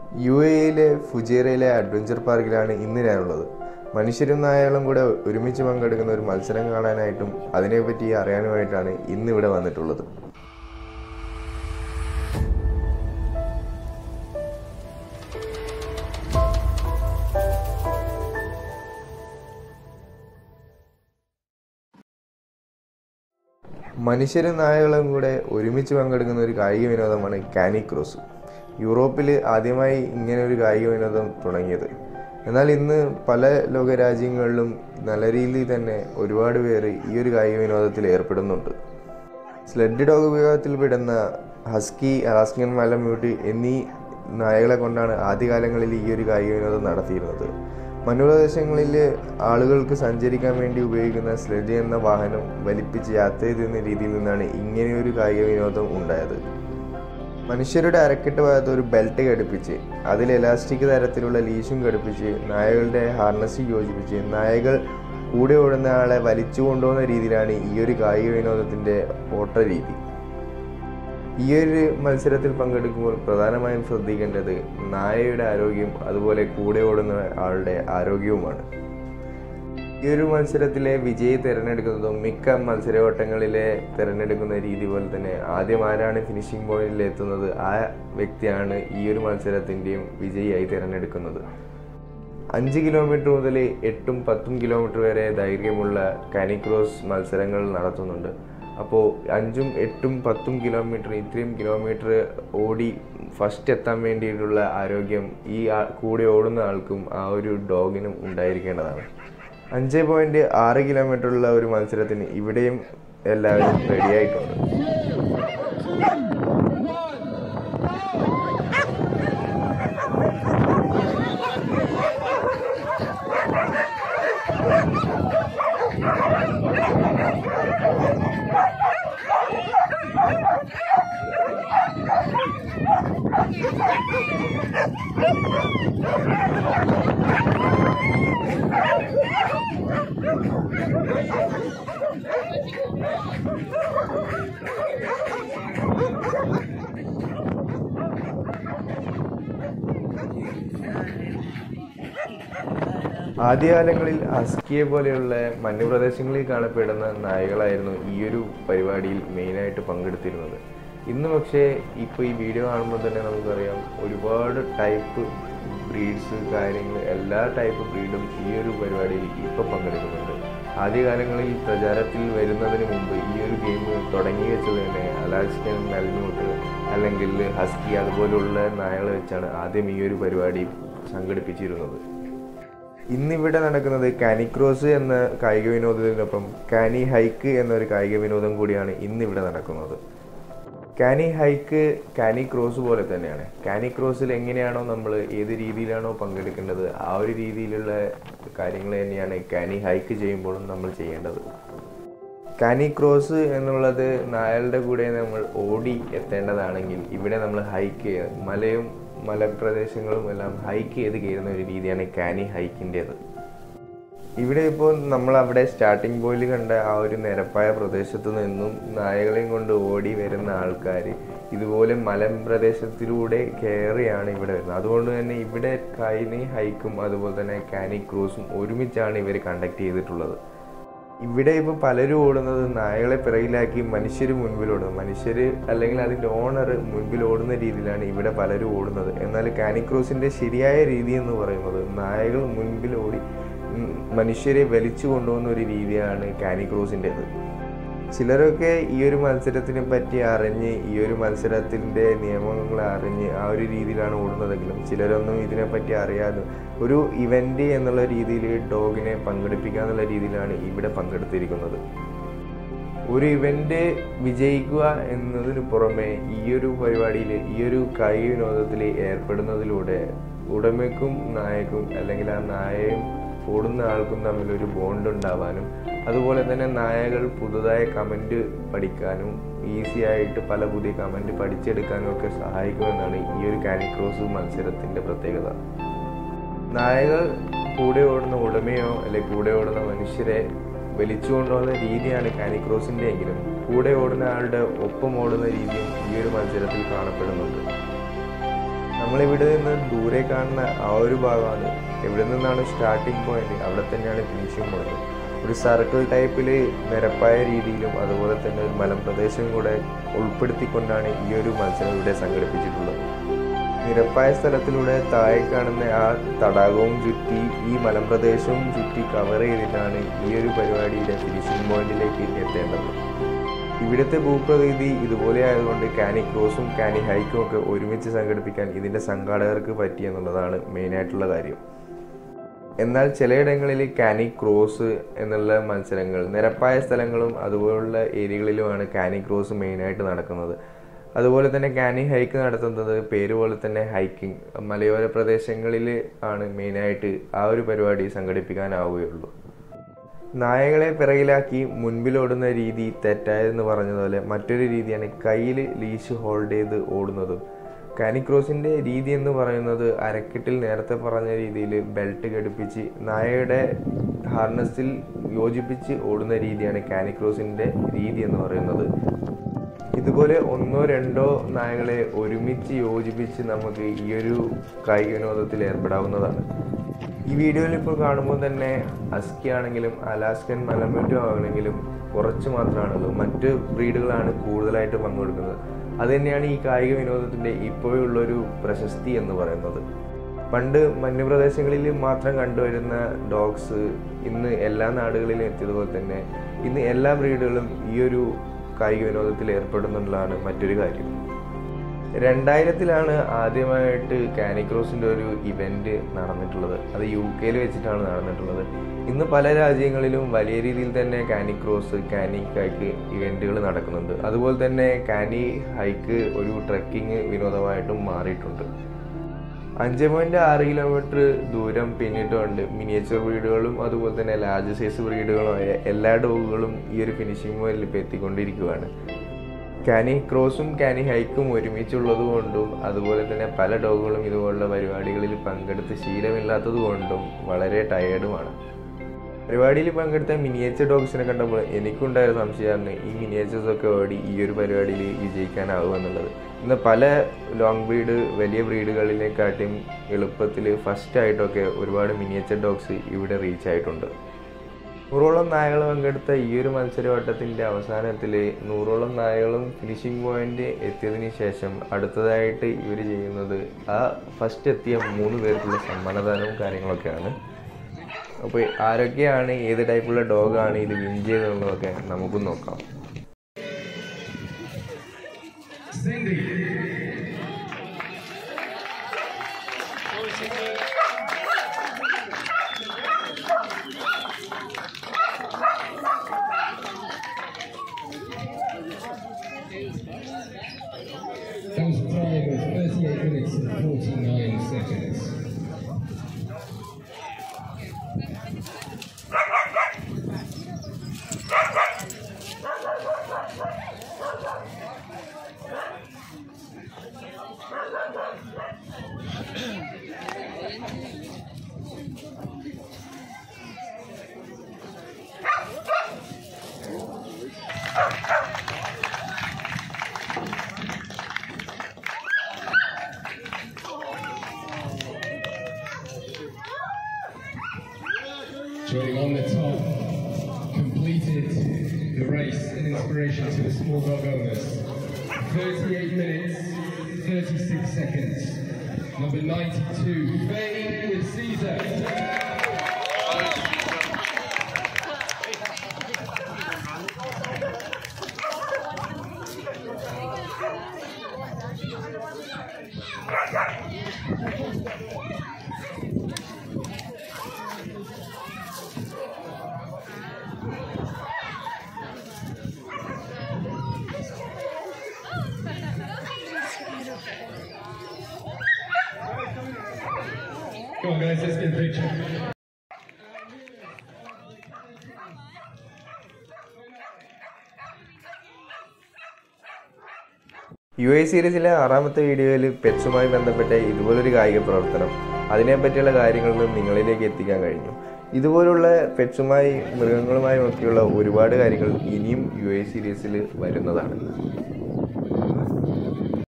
U എയിലെ ഫുജേറയിലെ adventure പാർക്കിലാണ് ഇന്ന് ഞാനുള്ളത് മനുഷ്യരും നായകളും കൂടെ ഒരുമിച്ച് പങ്കെടുക്കുന്ന ഒരു മത്സരം കാണാനായിട്ടും അതിനെപ്പറ്റി അറിയാനുമായിട്ടാണ് ഇന്ന് ഇവിടെ വന്നിട്ടുള്ളത് മനുഷ്യരും നായകളും കൂടെ ഒരുമിച്ച് പങ്കെടുക്കുന്ന ഒരു കായിക വിനോദമാണ് കാനി ക്രോസ് യൂറോപ്പിൽ ആദ്യമായി ഇങ്ങനെ ഒരു കായിക വിനോദം തുടങ്ങിയത് എന്നാൽ ഇന്ന് പല ലോക രാജ്യങ്ങളിലും നല്ല രീതിയിൽ തന്നെ ഒരുപാട് പേര് ഈ ഒരു കായിക വിനോദത്തിൽ ഏർപ്പെടുന്നുണ്ട് സ്ലെഡ് ഡോഗ് വിഭാഗത്തിൽപ്പെടുന്ന ഹസ്കി അലാസ്കൻ മലമ്യൂട്ടി എന്നീ നായകളെ കൊണ്ടാണ് ആദ്യകാലങ്ങളിൽ ഈ ഒരു കായിക വിനോദം നടത്തിയിരുന്നത് മനുപ്രദേശങ്ങളിൽ ആളുകൾക്ക് സഞ്ചരിക്കാൻ വേണ്ടി ഉപയോഗിക്കുന്ന സ്ലെഡ് എന്ന വാഹനം വലിപ്പിച്ച് യാത്ര ചെയ്തിരുന്ന രീതിയിൽ നിന്നാണ് ഇങ്ങനെയൊരു കായിക വിനോദം ഉണ്ടായത് മനുഷ്യരുടെ അരക്കെട്ട് ഭാഗത്ത് ഒരു ബെൽറ്റ് ഘടിപ്പിച്ച് അതിൽ എലാസ്റ്റിക് തരത്തിലുള്ള ലീശും ഘടിപ്പിച്ച് നായകളുടെ ഹാർനസ് യോജിപ്പിച്ച് നായകൾ കൂടെ ഓടുന്ന ആളെ വലിച്ചു കൊണ്ടുപോകുന്ന രീതിയിലാണ് ഈ ഒരു കായിക വിനോദത്തിൻ്റെ ഓട്ട രീതി ഈ ഒരു മത്സരത്തിൽ പങ്കെടുക്കുമ്പോൾ പ്രധാനമായും ശ്രദ്ധിക്കേണ്ടത് നായയുടെ ആരോഗ്യം അതുപോലെ കൂടെ ഓടുന്ന ആളുടെ ആരോഗ്യവുമാണ് ഈ ഒരു മത്സരത്തിലെ വിജയി തിരഞ്ഞെടുക്കുന്നതും മിക്ക മത്സരോട്ടങ്ങളിലെ തിരഞ്ഞെടുക്കുന്ന രീതി പോലെ തന്നെ ആദ്യം ആരാണ് ഫിനിഷിംഗ് പോയിന്റിൽ എത്തുന്നത് ആ വ്യക്തിയാണ് ഈ ഒരു മത്സരത്തിൻ്റെയും വിജയിയായി തിരഞ്ഞെടുക്കുന്നത് അഞ്ച് കിലോമീറ്റർ മുതൽ എട്ടും പത്തും കിലോമീറ്റർ വരെ ദൈർഘ്യമുള്ള കാനിക്രോസ് മത്സരങ്ങൾ നടത്തുന്നുണ്ട് അപ്പോൾ അഞ്ചും എട്ടും പത്തും കിലോമീറ്റർ ഇത്രയും കിലോമീറ്റർ ഓടി ഫസ്റ്റ് എത്താൻ വേണ്ടിയിട്ടുള്ള ആരോഗ്യം ഈ ആ- കൂടെ ഓടുന്ന ആൾക്കും ആ ഒരു ഡോഗിനും ഉണ്ടായിരിക്കേണ്ടതാണ് അഞ്ച് പോയിന്റ് ആറ് കിലോമീറ്ററുള്ള ഒരു മത്സരത്തിന് ഇവിടെയും എല്ലാവരും റെഡിയായിട്ടുണ്ട് ആദ്യകാലങ്ങളിൽ ഹസ്കിയെ പോലെയുള്ള മഞ്ഞുപ്രദേശങ്ങളിൽ കാണപ്പെടുന്ന നായകളായിരുന്നു ഈ ഒരു പരിപാടിയിൽ മെയിനായിട്ട് പങ്കെടുത്തിരുന്നത് ഇന്ന് പക്ഷേ ഇപ്പോൾ ഈ വീഡിയോ കാണുമ്പോൾ തന്നെ നമുക്കറിയാം ഒരുപാട് ടൈപ്പ് ബ്രീഡ്സ് കാര്യങ്ങൾ എല്ലാ ടൈപ്പ് ബ്രീഡും ഈ ഒരു പരിപാടിയിൽ ഇപ്പോൾ പങ്കെടുക്കുന്നുണ്ട് ആദ്യകാലങ്ങളിൽ പ്രചാരത്തിൽ വരുന്നതിന് മുമ്പ് ഈ ഒരു ഗെയിം തുടങ്ങി വെച്ചത് തന്നെ അലാസ്കൻ മെൽമൂട്ട് അല്ലെങ്കിൽ ഹസ്കി അതുപോലുള്ള നായകളെ വെച്ചാണ് ആദ്യം ഈ ഒരു പരിപാടി സംഘടിപ്പിച്ചിരുന്നത് ഇന്നിവിടെ നടക്കുന്നത് കാനിക്രോസ് എന്ന കായിക വിനോദത്തിനൊപ്പം കാനി ഹൈക്ക് എന്നൊരു കായിക വിനോദം കൂടിയാണ് ഇന്നിവിടെ നടക്കുന്നത് കാനി ഹൈക്ക് കാനി ക്രോസ് പോലെ തന്നെയാണ് കാനി ക്രോസിൽ എങ്ങനെയാണോ നമ്മൾ ഏത് രീതിയിലാണോ പങ്കെടുക്കേണ്ടത് ആ ഒരു രീതിയിലുള്ള കാര്യങ്ങൾ തന്നെയാണ് കാനി ഹൈക്ക് ചെയ്യുമ്പോഴും നമ്മൾ ചെയ്യേണ്ടത് കാനി ക്രോസ് എന്നുള്ളത് നായകളുടെ കൂടെ നമ്മൾ ഓടി എത്തേണ്ടതാണെങ്കിൽ ഇവിടെ നമ്മൾ ഹൈക്ക് ചെയ്യുക മലയും മലപ്രദേശങ്ങളും എല്ലാം ഹൈക്ക് ചെയ്ത് കയറുന്ന ഒരു രീതിയാണ് കാനി ഹൈക്കിൻ്റേത് ഇവിടെ ഇപ്പോൾ നമ്മൾ അവിടെ സ്റ്റാർട്ടിംഗ് പോയിന്റ് കണ്ട ആ ഒരു നിരപ്പായ പ്രദേശത്ത് നിന്നും നായകളെയും കൊണ്ട് ഓടി വരുന്ന ആൾക്കാർ ഇതുപോലെ മലമ്പ്രദേശത്തിലൂടെ കയറിയാണ് ഇവിടെ വരുന്നത് അതുകൊണ്ട് തന്നെ ഇവിടെ കാനി ഹൈക്കും അതുപോലെ തന്നെ കാനി ക്രൂസും ഒരുമിച്ചാണ് ഇവർ കണ്ടക്ട് ചെയ്തിട്ടുള്ളത് ഇവിടെ ഇപ്പോൾ പലരും ഓടുന്നത് നായകളെ പിറകിലാക്കി മനുഷ്യർ മുൻപിൽ ഓടുന്നു മനുഷ്യർ അല്ലെങ്കിൽ അതിൻ്റെ ഓണർ മുൻപിൽ ഓടുന്ന രീതിയിലാണ് ഇവിടെ പലരും ഓടുന്നത് എന്നാൽ കാനിക്രോസിൻ്റെ ശരിയായ രീതി എന്ന് പറയുന്നത് നായകൾ മുൻപിൽ ഓടി ഉം, മനുഷ്യരെ വലിച്ചു കൊണ്ടുപോകുന്ന ഒരു രീതിയാണ് കാനിക്രോസിൻ്റെത് ചിലരൊക്കെ ഈ ഒരു മത്സരത്തിനെ പറ്റി അറിഞ്ഞ് ഈ ഒരു മത്സരത്തിൻ്റെ നിയമങ്ങൾ അറിഞ്ഞ് ആ ഒരു രീതിയിലാണ് ഓടുന്നതെങ്കിലും ചിലരൊന്നും ഇതിനെപ്പറ്റി അറിയാതെ ഒരു ഇവൻ്റ് എന്നുള്ള രീതിയിൽ ഡോഗിനെ പങ്കെടുപ്പിക്കുക എന്നുള്ള രീതിയിലാണ് ഇവിടെ പങ്കെടുത്തിരിക്കുന്നത് ഒരു ഇവൻ്റ് വിജയിക്കുക എന്നതിന് പുറമെ ഈ ഒരു പരിപാടിയിൽ ഈ ഒരു കായിക വിനോദത്തിൽ ഏർപ്പെടുന്നതിലൂടെ ഉടമയ്ക്കും നായക്കും അല്ലെങ്കിൽ ആ നായയും ഓടുന്ന ആൾക്കും തമ്മിൽ ഒരു ബോണ്ട് ഉണ്ടാവാനും അതുപോലെ തന്നെ നായകൾ പുതുതായ കമൻറ്റ് പഠിക്കാനും ഈസി ആയിട്ട് പല പുതിയ കമൻറ്റ് പഠിച്ചെടുക്കാനും ഒക്കെ സഹായിക്കുമെന്നാണ് ഈ ഒരു കാനിക്രോസ് മത്സരത്തിൻ്റെ പ്രത്യേകത നായകൾ കൂടെ ഓടുന്ന ഉടമയോ അല്ലെങ്കിൽ കൂടെ ഓടുന്ന മനുഷ്യരെ വലിച്ചു കൊണ്ടുപോകുന്ന രീതിയാണ് കാനിക്രോസിൻ്റെ എങ്കിലും കൂടെ ഓടുന്ന ആളുടെ ഒപ്പം ഓടുന്ന രീതിയും ഈ ഒരു മത്സരത്തിൽ കാണപ്പെടുന്നുണ്ട് നമ്മളിവിടെ നിന്ന് ദൂരെ കാണുന്ന ആ ഒരു ഭാഗമാണ് എവിടെ നിന്നാണ് സ്റ്റാർട്ടിംഗ് പോയിന്റ് അവിടെ തന്നെയാണ് ഫിനിഷിംഗ് പോയിന്റ് ഒരു സർക്കിൾ ടൈപ്പിൽ നിരപ്പായ രീതിയിലും അതുപോലെ തന്നെ ഒരു മലമ്പ്രദേശം കൂടെ ഉൾപ്പെടുത്തിക്കൊണ്ടാണ് ഈ ഒരു മത്സരം ഇവിടെ സംഘടിപ്പിച്ചിട്ടുള്ളത് നിരപ്പായ സ്ഥലത്തിലൂടെ താഴെ കാണുന്ന ആ തടാകവും ചുറ്റി ഈ മലമ്പ്രദേശവും ചുറ്റി കവർ ചെയ്തിട്ടാണ് ഈ ഒരു പരിപാടിയുടെ ഫിനിഷിംഗ് പോയിന്റിലേക്ക് എത്തേണ്ടത് ഇവിടുത്തെ ഭൂപ്രകൃതി ഇതുപോലെ ആയതുകൊണ്ട് കാനി ക്രോസും കാനി ഹൈക്കും ഒക്കെ ഒരുമിച്ച് സംഘടിപ്പിക്കാൻ ഇതിൻ്റെ സംഘാടകർക്ക് പറ്റി എന്നുള്ളതാണ് മെയിനായിട്ടുള്ള കാര്യം എന്നാൽ ചിലയിടങ്ങളിൽ കാനി ക്രോസ് എന്നുള്ള മത്സരങ്ങൾ നിരപ്പായ സ്ഥലങ്ങളും അതുപോലുള്ള ഏരിയകളിലുമാണ് കാനി ക്രോസ് മെയിനായിട്ട് നടക്കുന്നത് അതുപോലെ തന്നെ കാനി ഹൈക്ക് നടത്തുന്നത് പേര് പോലെ തന്നെ ഹൈക്കിംഗ് മലയോര പ്രദേശങ്ങളിൽ ആണ് മെയിനായിട്ട് ആ ഒരു പരിപാടി സംഘടിപ്പിക്കാനാവുകയുള്ളൂ നായകളെ പിറകിലാക്കി മുൻപിലോടുന്ന രീതി തെറ്റായതെന്ന് പറഞ്ഞതുപോലെ മറ്റൊരു രീതിയാണ് കയ്യിൽ ലീശ് ഹോൾഡ് ചെയ്ത് ഓടുന്നതും കാനിക്രോസിൻ്റെ രീതി എന്ന് പറയുന്നത് അരക്കെട്ടിൽ നേരത്തെ പറഞ്ഞ രീതിയിൽ ബെൽറ്റ് ഘടിപ്പിച്ച് നായയുടെ ഹാർനസിൽ യോജിപ്പിച്ച് ഓടുന്ന രീതിയാണ് കാനിക്രോസിൻ്റെ രീതി എന്ന് പറയുന്നത് ഇതുപോലെ ഒന്നോ രണ്ടോ നായകളെ ഒരുമിച്ച് യോജിപ്പിച്ച് നമുക്ക് ഈ ഒരു കായിക വിനോദത്തിൽ ഏർപ്പെടാവുന്നതാണ് ഈ വീഡിയോയിൽ ഇപ്പോൾ കാണുമ്പോൾ തന്നെ അസ്കി ആണെങ്കിലും അലാസ്കൻ മലമേറ്റു ആണെങ്കിലും കുറച്ച് മാത്രമാണുള്ളൂ മറ്റ് ബ്രീഡുകളാണ് കൂടുതലായിട്ട് പങ്കെടുക്കുന്നത് അത് തന്നെയാണ് ഈ കായിക വിനോദത്തിൻ്റെ ഇപ്പോഴുള്ളൊരു പ്രശസ്തി എന്ന് പറയുന്നത് പണ്ട് മഞ്ഞുപ്രദേശങ്ങളിൽ മാത്രം കണ്ടുവരുന്ന ഡോഗ്സ് ഇന്ന് എല്ലാ നാടുകളിലും എത്തിയതുപോലെ തന്നെ ഇന്ന് എല്ലാ ബ്രീഡുകളും ഈ ഒരു കായിക വിനോദത്തിൽ ഏർപ്പെടുന്നുള്ളതാണ് മറ്റൊരു കാര്യം രണ്ടായിരത്തിലാണ് ആദ്യമായിട്ട് കാനിക്രോസിൻ്റെ ഒരു ഇവൻറ്റ് നടന്നിട്ടുള്ളത് അത് യു കെയിൽ വെച്ചിട്ടാണ് നടന്നിട്ടുള്ളത് ഇന്ന് പല രാജ്യങ്ങളിലും വലിയ രീതിയിൽ തന്നെ കാനിക്രോസ് കാനി ഹൈക്ക് ഇവൻറ്റുകൾ നടക്കുന്നുണ്ട് അതുപോലെ തന്നെ കാനി ഹൈക്ക് ഒരു ട്രക്കിംഗ് വിനോദമായിട്ടും മാറിയിട്ടുണ്ട് അഞ്ച് പോയിന്റ് ആറ് കിലോമീറ്റർ ദൂരം പിന്നിട്ടുകൊണ്ട് മിനിയേച്ചർ ബ്രീഡുകളും അതുപോലെ തന്നെ ലാർജ് സൈസ് ബ്രീഡുകളുമായ എല്ലാ ഡോഗുകളും ഈ ഒരു ഫിനിഷിംഗ് പോയിന്റിൽ ഇപ്പോൾ എത്തിക്കൊണ്ടിരിക്കുകയാണ് കാനി ക്രോസും കാനി ഹൈക്കും ഒരുമിച്ചുള്ളത് കൊണ്ടും അതുപോലെ തന്നെ പല ഡോഗുകളും ഇതുപോലുള്ള പരിപാടികളിൽ പങ്കെടുത്ത് ശീലമില്ലാത്തത് കൊണ്ടും വളരെ ടയേർഡുമാണ് പരിപാടിയിൽ പങ്കെടുത്ത മിനിയേച്ചർ ഡോഗ്സിനെ കണ്ടപ്പോൾ എനിക്കുണ്ടായ സംശയമാണ് ഈ മിനിയേച്ചേഴ്സ് ഒക്കെ ഓടി ഈ ഒരു പരിപാടിയിൽ വിജയിക്കാനാവുമെന്നുള്ളത് ഇന്ന് പല ലോങ് ബ്രീഡ് വലിയ ബ്രീഡുകളിലേക്കാട്ടും എളുപ്പത്തിൽ ഫസ്റ്റ് ആയിട്ടൊക്കെ ഒരുപാട് മിനിയേച്ചർ ഡോഗ്സ് ഇവിടെ റീച്ച് ആയിട്ടുണ്ട് നൂറോളം നായകൾ പങ്കെടുത്ത ഈ ഒരു മത്സരവട്ടത്തിൻ്റെ അവസാനത്തിൽ നൂറോളം നായകളും ഫിനിഷിംഗ് പോയിന്റ് എത്തിയതിന് ശേഷം അടുത്തതായിട്ട് ഇവർ ചെയ്യുന്നത് ആ ഫസ്റ്റ് എത്തിയ മൂന്ന് പേർക്കുള്ള സമ്മാനദാനവും കാര്യങ്ങളൊക്കെയാണ് അപ്പോൾ ആരൊക്കെയാണ് ഏത് ടൈപ്പുള്ള ഡോഗാണ് ഇത് വിൻ ചെയ്തതെന്നുള്ളതൊക്കെ നമുക്കും നോക്കാം That was a time of 38 minutes and 49 seconds. Joining on the top, completed the race an inspiration to the small dog owners. 38 minutes, 36 seconds. Number 92, Faye with Caesar. Come on, guys, let's get a picture. U I സീരീസിലെ ആറാമത്തെ വീഡിയോയിൽ പെറ്റ്സുമായി ബന്ധപ്പെട്ട ഇതുപോലൊരു കായിക പ്രവർത്തനം അതിനെപ്പറ്റിയുള്ള കാര്യങ്ങളും നിങ്ങളിലേക്ക് എത്തിക്കാൻ കഴിഞ്ഞു ഇതുപോലുള്ള പെറ്റ്സുമായി മൃഗങ്ങളുമായും ഒക്കെയുള്ള ഒരുപാട് കാര്യങ്ങൾ ഇനിയും യു ഐ സീരീസിൽ വരുന്നതാണ്